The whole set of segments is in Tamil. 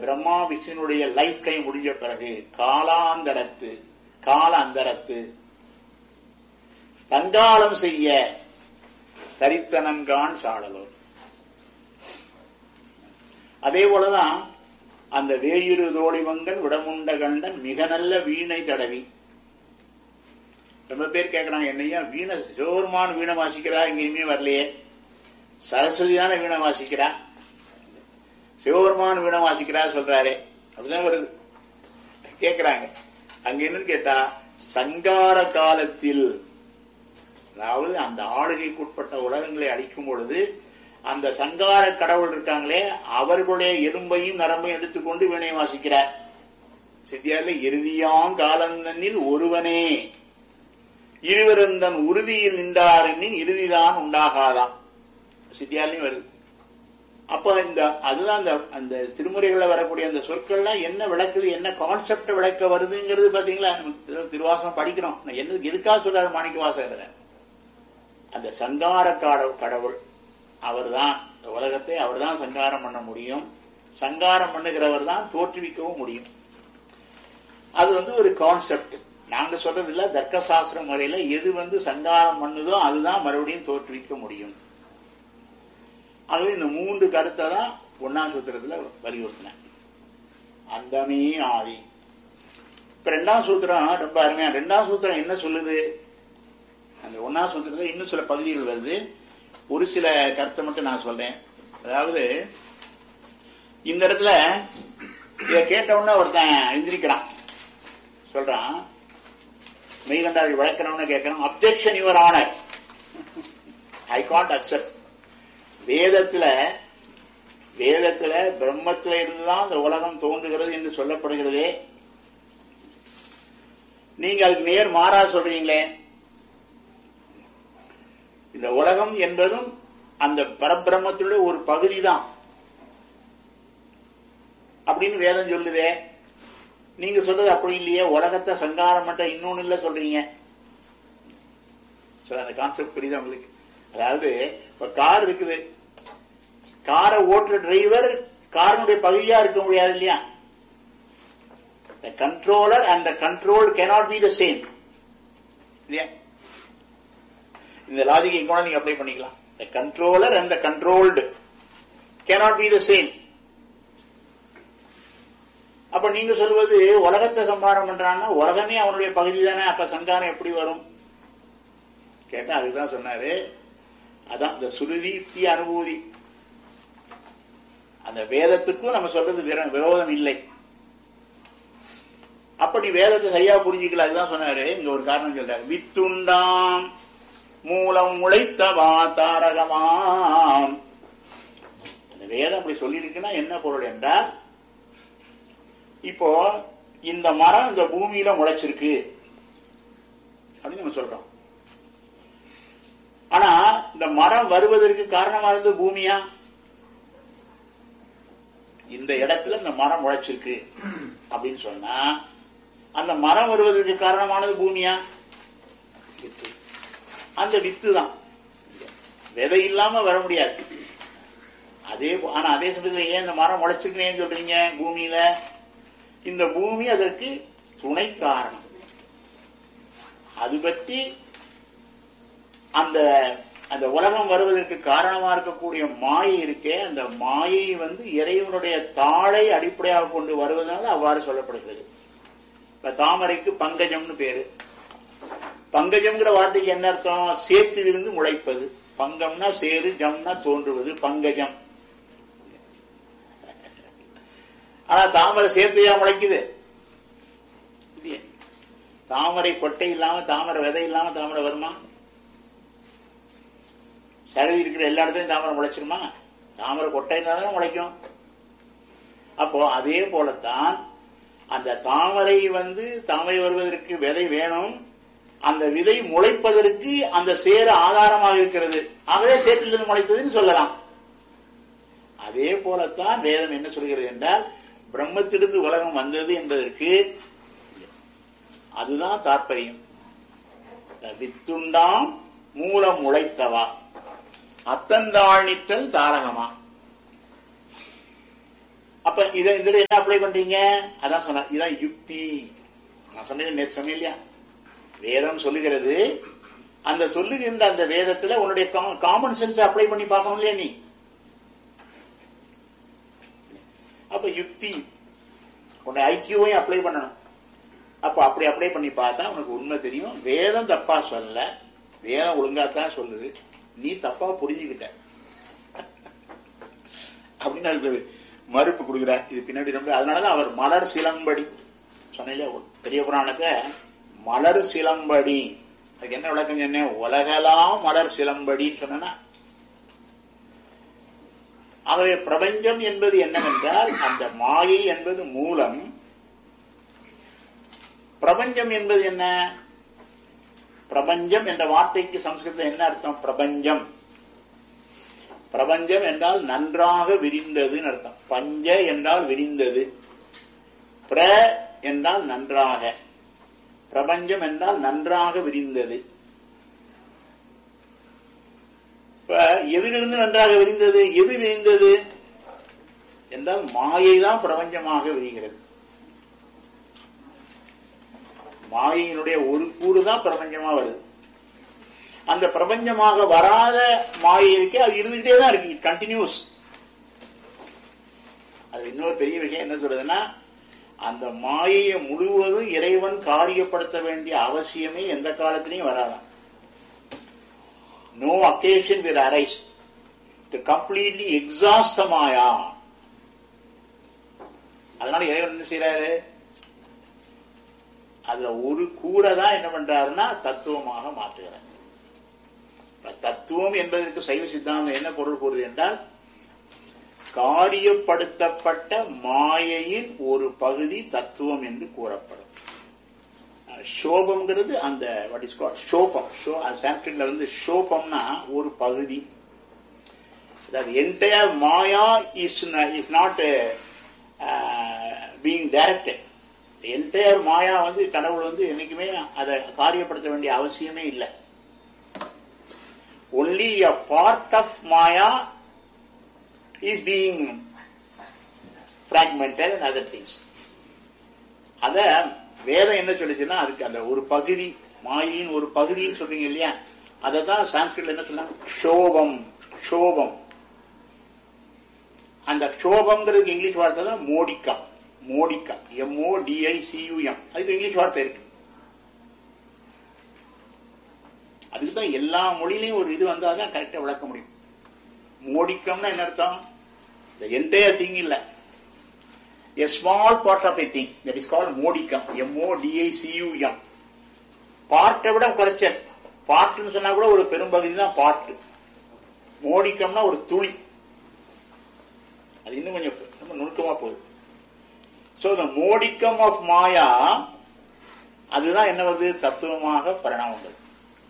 பிரம்மா விஷ்ணுனுடைய லைஃப் டைம் முடிஞ்ச பிறகு காலாந்தரத்து கால அந்தரத்து தங்காலம் செய்ய தரித்தனன்கான் சாடலோர் அதே போலதான் அந்த வேயுரு தோழிமங்கன் விடமுண்ட கண்டன் மிக நல்ல வீணை தடவி ரொம்ப பேர் கேட்கறாங்க என்னையா வீணை சிவபெருமான் வீணை வாசிக்கிறா எங்கேயுமே வரலையே சரஸ்வதி தானே வீணை வாசிக்கிறா சிவபெருமான் வீணை வாசிக்கிறா சொல்றாரு அப்படிதான் வருது கேக்குறாங்க அங்க என்னன்னு கேட்டா சங்கார காலத்தில் அதாவது அந்த ஆளுகைக்குட்பட்ட உலகங்களை அழிக்கும் பொழுது அந்த சங்கார கடவுள் இருக்காங்களே அவர்களுடைய எலும்பையும் நரம்பையும் எடுத்துக்கொண்டு வீணை வாசிக்கிறார் சித்தியால இறுதியாங்காலந்தனில் ஒருவனே இருவரந்தன் உறுதியில் நின்றாரின் இறுதிதான் உண்டாகாதாம் சித்தியாலையும் வருது அப்ப இந்த அதுதான் அந்த அந்த திருமுறைகள்ல வரக்கூடிய அந்த சொற்கள்லாம் என்ன விளக்குது என்ன கான்செப்ட் விளக்க வருதுங்கிறது பாத்தீங்களா நமக்கு திருவாசனம் படிக்கிறோம் நான் என்ன எதுக்காக சொல்றாரு மாணிக்க வாசகர் அந்த சங்கார காட- கடவுள் அவர்தான் இந்த உலகத்தை அவர்தான் சங்காரம் பண்ண முடியும் சங்காரம் பண்ணுகிறவர் தான் தோற்றுவிக்கவும் முடியும் அது வந்து ஒரு கான்செப்ட் நாங்க சொல்றது இல்ல தர்க்க சாஸ்திர முறையில எது வந்து சங்காரம் பண்ணுதோ அதுதான் மறுபடியும் தோற்றுவிக்க முடியும் ஆகவே இந்த மூன்று கருத்தை தான் ஒன்னாம் சூத்திரத்துல வலியுறுத்தினேன் அந்தமே ஆதி இப்ப ரெண்டாம் சூத்திரம் ரொம்ப அருமையா ரெண்டாம் சூத்திரம் என்ன சொல்லுது அந்த ஒன்னாம் சூத்திரத்துல இன்னும் சில பகுதிகள் வருது ஒரு சில கருத்தை மட்டும் நான் சொல்றேன் அதாவது இந்த இடத்துல இத கேட்ட உடனே ஒருத்தன் எந்திரிக்கிறான் சொல்றான் மெய்கண்டாள் வழக்கணும்னு கேட்கணும் objection your honour I can't accept வேதத்துல வேதத்துல பிரம்மத்துல இருந்துதான் இந்த உலகம் தோன்றுகிறது என்று சொல்லப்படுகிறதே நீங்க அதுக்கு நேர் மாறா சொல்றீங்களே இந்த உலகம் என்பதும் அந்த பரபிரம்மத்தினுடைய ஒரு பகுதி தான் அப்படின்னு வேதம் சொல்லுதே நீங்க சொல்றது அப்படி இல்லையே உலகத்தை சங்காரம் பண்ற இன்னொன்னு இல்ல சொல்றீங்க So, அந்த கான்செப்ட் புரியுதா உங்களுக்கு அதாவது இப்ப கார் இருக்குது காரை ஓட்டுற டிரைவர் காரனுடைய பகுதியா இருக்க முடியாது இல்லையா the controller and the controlled cannot be the same இல்லையா இந்த லாஜிக்கை கூட நீங்க அப்ளை பண்ணிக்கலாம் the controller and the controlled cannot be the same அப்ப நீங்க சொல்வது உலகத்தை சம்பாரம் பண்றான்னா உலகமே அவனுடைய பகுதி தானே அப்ப சங்காரம் எப்படி வரும் கேட்டா அதுதான் சொன்னாரு அதான் இந்த சுருதி யுக்தி அனுபூதி அந்த வேதத்துக்கும் நம்ம சொல்றது விர- விரோதம் இல்லை அப்ப நீ வேதத்தை சரியா புரிஞ்சுக்கல அதுதான் சொன்னாரு இங்க ஒரு காரணம் சொல்றாரு வித்துண்டாம் மூலம் உழைத்தவா தாரகமாம் அந்த வேதம் அப்படி சொல்லியிருக்குன்னா என்ன பொருள் என்றால் இப்போ இந்த மரம் இந்த பூமியில முளைச்சிருக்கு அப்படின்னு நம்ம சொல்றோம் ஆனா இந்த மரம் வருவதற்கு காரணமா இருந்தது பூமியா இந்த இடத்துல இந்த மரம் முளைச்சிருக்கு அப்படின்னு சொன்னா அந்த மரம் வருவதற்கு காரணமானது பூமியா வித்து. அந்த வித்து தான் விதை இல்லாம வர முடியாது அதே போ- ஆனா அதே சமயத்துல ஏன் இந்த மரம் முளைச்சிருக்கேன்னு சொல்றீங்க பூமியில இந்த பூமி அதற்கு துணை காரணம் அது பற்றி அந்த அந்த உலகம் வருவதற்கு காரணமா இருக்கக்கூடிய மாயை இருக்கே அந்த மாயை வந்து இறைவனுடைய தாளை அடிப்படையாக கொண்டு வருவதனால அவ்வாறு சொல்லப்படுகிறது இப்ப தாமரைக்கு பங்கஜம்னு பேரு பங்கஜம்ங்கிற வார்த்தைக்கு என்ன அர்த்தம் சேற்றிலிருந்து முளைப்பது பங்கம்னா சேரு ஜம்னா தோன்றுவது பங்கஜம் ஆனா தாமரை சேர்த்தையா முளைக்குது இல்லையே. தாமரை கொட்டை இல்லாம தாமரை விதை இல்லாம தாமரை வருமா சருதி இருக்கிற எல்லா இடத்துலயும் தாமரை முளைச்சிருமா தாமரை கொட்டை இருந்தா தானே முளைக்கும் அப்போ அதே போலத்தான் அந்த தாமரை வந்து தாமரை வருவதற்கு விதை வேணும் அந்த விதை முளைப்பதற்கு அந்த சேர ஆதாரமாக இருக்கிறது ஆகவே சேற்றிலிருந்து முளைத்ததுன்னு சொல்லலாம் அதே போலத்தான் வேதம் என்ன சொல்கிறது என்றால் பிரம்மத்திலிருந்து உலகம் வந்தது என்பதற்கு அதுதான் தாற்பயம் வித்துண்டாம் மூலம் உழைத்தவா அத்தந்தாழ்நிற்றல் தாரகமா அப்ப இதை இதுல என்ன அப்ளை பண்றீங்க அதான் சொன்ன இதான் யுக்தி நான் சொன்னேன் நேற்று சொன்னேன் இல்லையா வேதம் சொல்லுகிறது அந்த சொல்லுகின்ற அந்த வேதத்துல உன்னுடைய காமன் சென்ஸ் அப்ளை பண்ணி பார்க்கணும் இல்லையா நீ அப்ப யுக்தி உன்னை ஐக்கியவையும் அப்ளை பண்ணணும் அப்ப அப்படி அப்ளை பண்ணி பார்த்தா உனக்கு உண்மை தெரியும் வேதம் தப்பா சொல்லல வேதம் ஒழுங்காத்தான் சொல்லுது நீ தப்பா புரிஞ்சுக்கிட்ட அப்படின்னு அதுக்கு ஒரு மறுப்பு கொடுக்கிறார் இது பின்னாடி ரொம்ப அதனாலதான் அவர் மலர் சிலம்படி சொன்னீங்க பெரிய புராணத்தை மலர் சிலம்படி அதுக்கு என்ன விளக்கம் சொன்னேன் உலகலாம் மலர் சிலம்படின்னு சொன்னா ஆகவே பிரபஞ்சம் என்பது என்னவென்றால் அந்த மாயை என்பது மூலம் பிரபஞ்சம் என்பது என்ன பிரபஞ்சம் என்ற வார்த்தைக்கு சம்ஸ்கிருதத்தில் என்ன அர்த்தம் பிரபஞ்சம் பிரபஞ்சம் என்றால் நன்றாக விரிந்ததுன்னு அர்த்தம் பஞ்ச என்றால் விரிந்தது பிர என்றால் நன்றாக பிரபஞ்சம் என்றால் நன்றாக விரிந்தது இப்ப எதிலிருந்து நன்றாக விரிந்தது எது விரிந்தது என்றால் மாயை தான் பிரபஞ்சமாக விரிகிறது மாயையினுடைய ஒரு கூறு தான் பிரபஞ்சமா வருது அந்த பிரபஞ்சமாக வராத மாயை இருக்கு அது இருந்துகிட்டே தான் இருக்கு கண்டினியூஸ் அது இன்னொரு பெரிய விஷயம் என்ன சொல்றதுன்னா அந்த மாயையை முழுவதும் இறைவன் காரியப்படுத்த வேண்டிய அவசியமே எந்த காலத்திலையும் வராதான் no occasion will arise to completely exhaust the maya அதனால இறைவன் என்ன செய்யறாரு அதுல ஒரு கூரை தான் என்ன பண்றாருன்னா தத்துவமாக மாற்றுகிறார் தத்துவம் என்பதற்கு சைவ சித்தாந்தம் என்ன பொருள் கூறுது என்றால் காரியப்படுத்தப்பட்ட மாயையின் ஒரு பகுதி தத்துவம் என்று கூறப்படும் சோபம்ங்கிறது அந்த வாட் இஸ் கால் ஷோபம் சான்ஸ்கிரிட்ல வந்து ஷோபம்னா ஒரு பகுதி that entire maya is, is not uh, uh, being directed entire maya வந்து கடவுள் வந்து என்னைக்குமே அதை காரியப்படுத்த வேண்டிய அவசியமே இல்லை only a part of maya is being fragmented and other things அத வேதம் என்ன சொல்லுச்சுன்னா அதுக்கு அந்த ஒரு பகுதி மாயின் ஒரு பகுதின்னு சொல்றீங்க இல்லையா அதை தான் சான்ஸ்கிரிட்ல என்ன சொன்னாங்க க்ஷோபம் க்ஷோபம் அந்த க்ஷோபம்ங்கிறதுக்கு இங்கிலீஷ் வார்த்தை தான் மோடிக்கா மோடிக்கா எம்ஓ டிஐ சியூஎம் அதுக்கு இங்கிலீஷ் வார்த்தை இருக்கு அதுக்கு தான் எல்லா மொழியிலையும் ஒரு இது வந்தால் தான் கரெக்டாக விளக்க முடியும் மோடிக்கம்னா என்ன அர்த்தம் இந்த என்டையர் திங் இல்ல a small part of a thing that is called modicum MO DI CUM பார்ட்டை விட குறைச்சல் பார்ட்னு சொன்னா கூட ஒரு பெரும்பகுதி தான் பார்ட் மோடிக்கம்னா ஒரு துளி அது இன்னும் கொஞ்சம் ரொம்ப நுணுக்கமா போகுது சோ த மோடிக்கம் ஆஃப் மாயா அதுதான் என்ன வருது தத்துவமாக பரிணாமம் வருது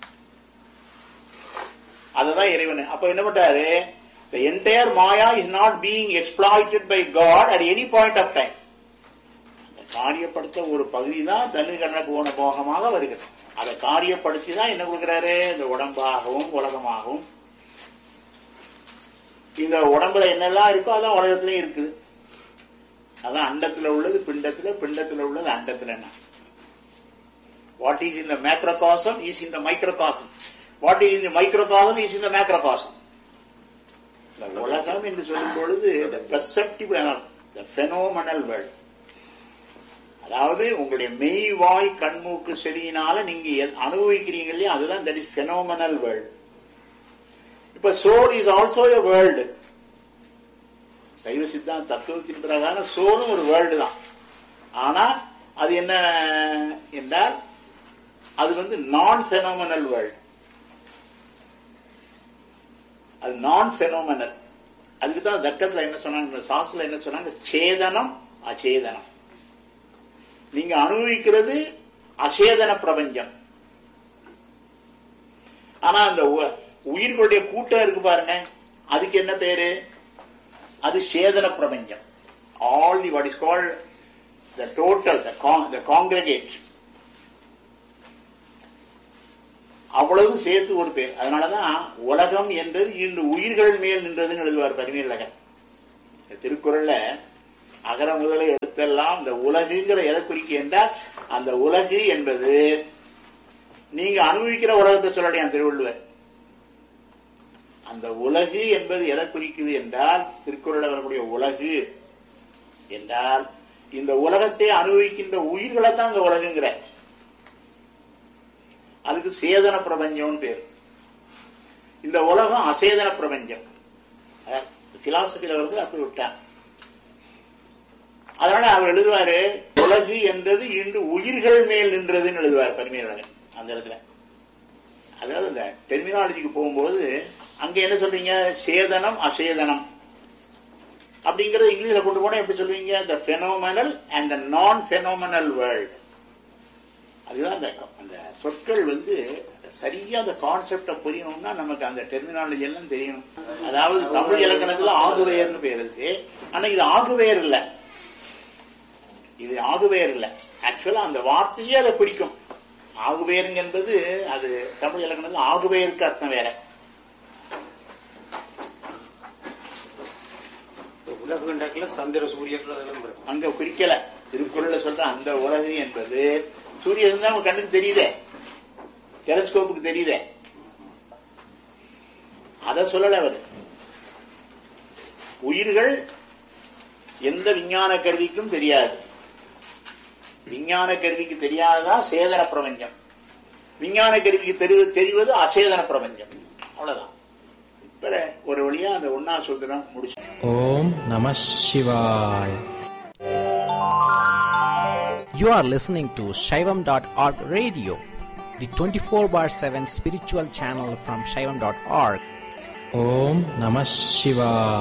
அதுதான் இறைவன் அப்ப என்ன பண்றாரு the entire maya is not being exploited by god at any point of time காரியப்படுத்த ஒரு பகுதி தான் தனு கண்ண போன போகமாக வருகிறது அதை காரியப்படுத்தி தான் என்ன கொடுக்கிறாரு இந்த உடம்பாகவும் உலகமாகவும் இந்த உடம்புல என்னெல்லாம் இருக்கோ அதான் உலகத்திலயும் இருக்குது அதான் அண்டத்துல உள்ளது பிண்டத்துல பிண்டத்துல உள்ளது அண்டத்துல என்ன வாட் இஸ் இந்த மேக்ரோகாசம் இஸ் இந்த மைக்ரோகாசம் வாட் இஸ் இந்த மைக்ரோகாசம் இஸ் இந்த மேக்ரோகாசம் உலகம் என்று சொல்லும் பொழுது பெர்செப்டிவ் பெனோமனல் வேர்ல்ட் அதாவது உங்களுடைய மெய் வாய் கண்மூக்கு செடியினால நீங்க அனுபவிக்கிறீங்க இல்லையா அதுதான் தட் இஸ் பெனோமனல் வேர்ல்ட் இப்ப soul is also a world Saiva Siddhanta தத்துவத்தின் பிரகாரம் சோலும் ஒரு வேர்ல்டு தான் ஆனா அது என்ன என்றால் அது வந்து நான் பெனோமனல் வேர்ல்டு அது நான் பெனோமனல் அதுக்கு தான் தர்க்கத்துல என்ன சொன்னாங்க சாஸ்திரத்துல என்ன சொன்னாங்க சேதனம் அச்சேதனம் நீங்க அனுபவிக்கிறது அசேதன பிரபஞ்சம் ஆனா அந்த உயிர்களுடைய கூட்டம் இருக்கு பாருங்க அதுக்கு என்ன பேரு அது சேதன பிரபஞ்சம் all the what is called the total the congregate அவ்வளவு சேர்த்து ஒரு பேர் அதனாலதான் உலகம் என்றது இன்று உயிர்கள் மேல் நின்றதுன்னு எழுதுவார் பரிமேலகன் திருக்குறள்ல அகர முதல எழுத்தெல்லாம் இந்த உலகுங்கிற எதை குறிக்க என்றால் அந்த உலகு என்பது நீங்க அனுபவிக்கிற உலகத்தை சொல்லலையாம் திருவள்ளுவர் அந்த உலகு என்பது எதை குறிக்குது என்றால் திருக்குறள் வரக்கூடிய உலகு என்றால் இந்த உலகத்தை அனுபவிக்கின்ற உயிர்களை தான் இந்த உலகுங்கிற அதுக்கு சேதன பிரபஞ்சம்னு பேர் இந்த உலகம் அசேதன பிரபஞ்சம் பிலாசபில வந்து அப்படி விட்டான் அதனால அவர் எழுதுவாரு உலகு என்றது இன்று உயிர்கள் மேல் நின்றதுன்னு எழுதுவார் பரிமையாளர் அந்த இடத்துல அதாவது இந்த டெர்மினாலஜிக்கு போகும்போது அங்க என்ன சொல்றீங்க சேதனம் அசேதனம் அப்படிங்கறது இங்கிலீஷ்ல கொண்டு போனா எப்படி சொல்லுவீங்க த பெனோமனல் அண்ட் த நான் பெனோமனல் வேர்ல்ட் அதுதான் அந்த அந்த சொற்கள் வந்து சரியா அந்த கான்செப்ட புரியணும்னா நமக்கு அந்த டெர்மினாலஜி எல்லாம் தெரியணும் அதாவது தமிழ் இலக்கணத்துல ஆகுவேர்னு பேர் இருக்கு ஆனா இது ஆகுவேர் இல்ல இது ஆகுவேர் இல்ல ஆக்சுவலா அந்த வார்த்தையே அதை பிடிக்கும் ஆகுவேருங்க என்பது அது தமிழ் இலக்கணத்துல ஆகுவேருக்கு அர்த்தம் வேற உலகண்டத்துல சந்திர சூரியர்கள் அதெல்லாம் வரும். அங்க குறிக்கல திருக்குறள்ல சொல்ற அந்த உலகு என்பது சூரியன் தான் நம்ம கண்ணுக்கு தெரியுதே டெலஸ்கோப்புக்கு தெரியுதே அத சொல்லல அவர் உயிர்கள் எந்த விஞ்ஞான கருவிக்கும் தெரியாது விஞ்ஞான கருவிக்கு தெரியாததா சேதன பிரபஞ்சம் விஞ்ஞான கருவிக்கு தெரி- தெரிவது அசேதன பிரபஞ்சம் அவ்வளவுதான் இப்ப ஒரு வழியா அந்த ஒன்னா சூத்திரம் முடிச்சு Om Namah Shivaya. You are listening to Shaivam.org radio, the 24 bar 7 spiritual channel from Shaivam.org. Om Namah Shivaya.